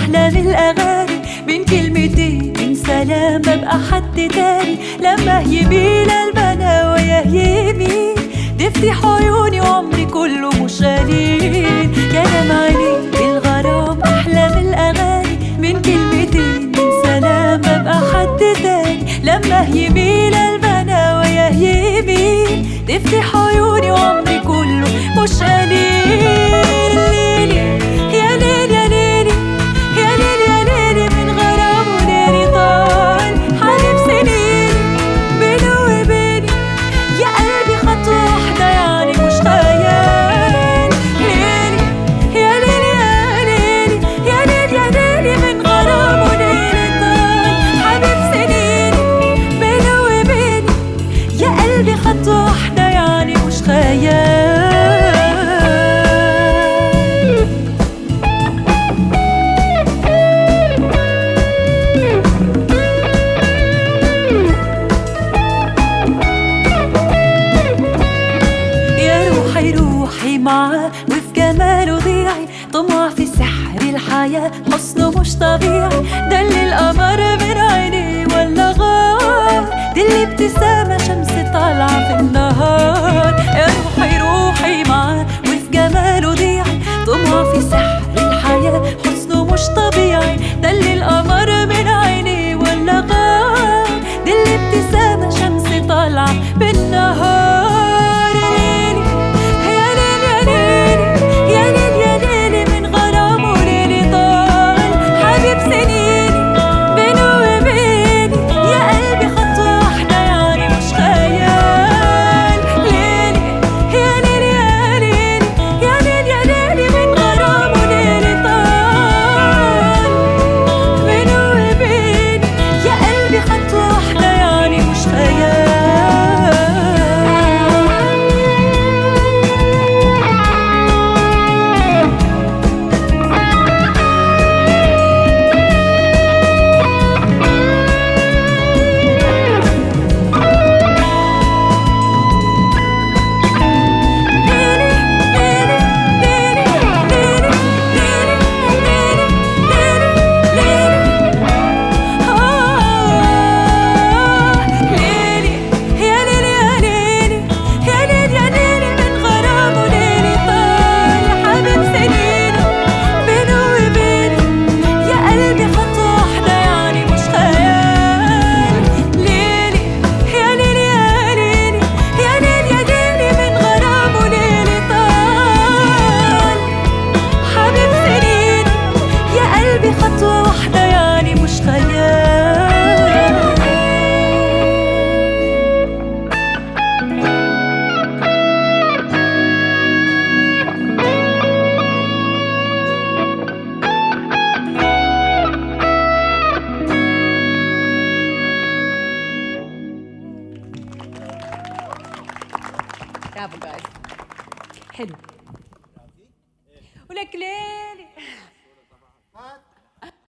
أحلى من الأغاني بين كلمتين من سلام ببقى حد تاني لما يميل البنا ويا يمين تفتح عيوني وعمري كله مش قليل كلام عينيك الغرام أحلى من الأغاني من كلمتين من سلام ببقى حد تاني لما يميل البنا ويا يمين تفتح عيوني وعمري كله مش قليل ليلي يا ليل يا ليلي يا ليل يا ليلي من غرام وليلي طال حبيب سنيني بيني وبيني يا قلبي خطوة واحدة يعني مش خيال ليلي يا ليلي يا ليلي يا ليل يا ليلي من غرام وليلي طال حبيب سنيني بيني وبيني يا قلبي خطوة واحدة يعني مش خيال يا روحي روحي معاه وفي جماله ضيعي طمع في سحر الحياة حسنه مش طبيعي ده اللي القمر من عيني ولا غار دي اللي ابتسامة شمس طالعة في النهار يا روحي روحي معاه وفي جماله ضيعي طمع في سحر الحياة حسنه مش طبيعي ده اللي القمر من عيني ولا غار دي اللي ابتسامة شمس طالعة بالنهار ليلي يا ليل يا ليلي يا ليل يا ليلي من غرام وليلي طال حبيب سنيني بيني وبيني يا قلبي خطوة واحدة يعني مش خيال ليلي يا ليل يا ليلي يا ليل يا ليلي من غرام وليلي طال بيني وبيني يا قلبي خطوة واحدة يعني مش خيال خطوة واحدة يعني مش خيال ليلي يا ليلي يا ليلي يا ليل يا ليلي من غرام وليلي طال حبيب سنيني يا قلبي خطوة واحدة يعني مش خيال برافو جايز حلو ولك ليل